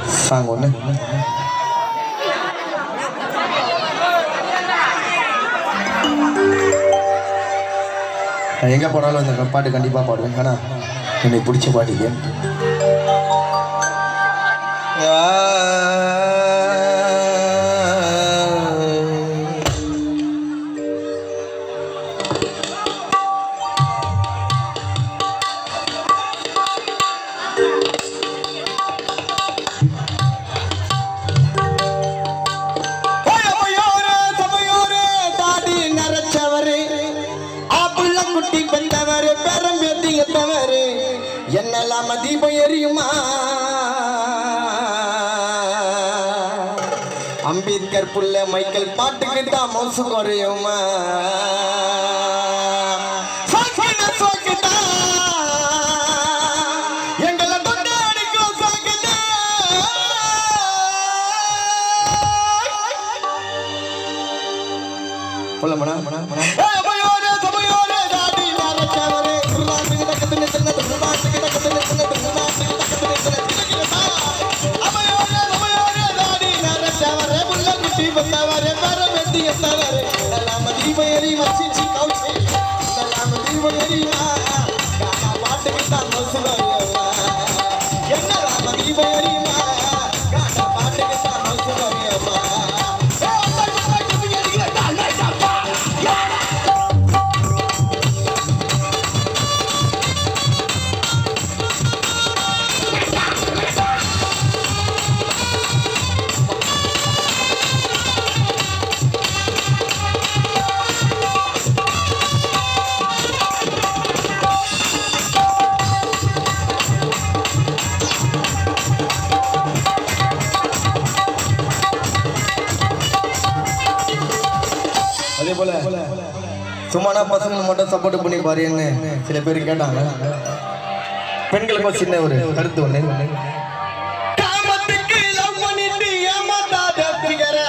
Song ஒன்று நான் எங்கே போனாலும் இந்த பாட்டு கண்டிப்பாக பாடுவேன் ஆனால் எனக்கு பிடிச்ச பாட்டு இது சமையோரே, சமையோரே, தாடி நரைச்சவரே, ஆப்பிள குட்டி பெத்தவரே, பெரம்பேத்தி எத்தவரே, என்னெல்லாம தீபம் எரியுமா அம்பேத்கர் புள்ள மைக்கேல் பாட்டுக்கு தான் மவுசு குறையுமா சாக்கின சாக்கிட்டா, எங்களை தொட்டு அடிக்கும் சாக்கிட்டா. போலாமண்ணா ஏய், அபயோரே, சபயோரே, தாடி நரைச்சவரே, திருநாட்டுக்கு தக்கத்துன்னு சின்ன திருநாட்டுக்கு தக்கத்துன்னு சின்ன திருநாட்டுக்கு தக்கத்துன்னு சின்ன திருநாட்டுக்கு தா. அபயோரே, சபயோரே, தாடி நரைச்சவரே, புள்ள குட்டி பெத்தவரே, பெரம் வெட்டி எத்தவரே, இதெல்லாம் தீபம் எரியுமா, சீச்சி கவுச்சி. இதெல்லாம் தீபம் எரியுமா, கானா பாட்டுக்கு தான் மவுசு வருமா. என்னெல்லாம் தீபம் எரியுமா, கானா பாட்டுக்கு தான் மவுசு வருமா. ஏய், அம்மா, அம்மா, தீபம் எரியுதா, அம்மா, அம்மா. அதே போல சும்மானா பசங்களுக்கு மட்டும் சப்போர்ட் பண்ணி பாருன்னு சில பேர் கேட்டாங்க பெண்களுக்கும் சின்ன ஒரு கருத்து ஒண்ணு காமத்துக்கு love பண்ணிட்டு ஏமாத்தாத figure.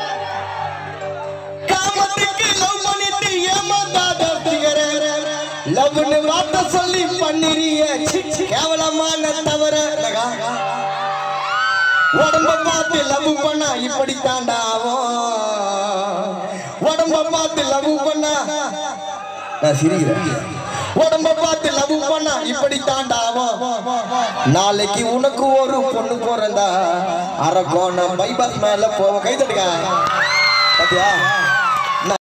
காமத்துக்கு love பண்ணிட்டு ஏமாத்தாத figure. Love ன்னு வார்த்தை சொல்லி பண்ணிறியே, சி, சி, கேவலமான தவற உடம்ப பார்த்து லவ் பண்ணா இப்படி தாண்டாவும் உடம்ப பார்த்து லவ் பண்ணா நான் சிரிக்கிறேன் உடம்ப பார்த்து லவ் பண்ணா இப்படி தாண்டாவும் நாளைக்கு உனக்கு ஒரு பொண்ணு பிறந்தா அரக்கோணம் பைபாஸ் மேல போவோம் கை தட்டுங்க பாத்தியா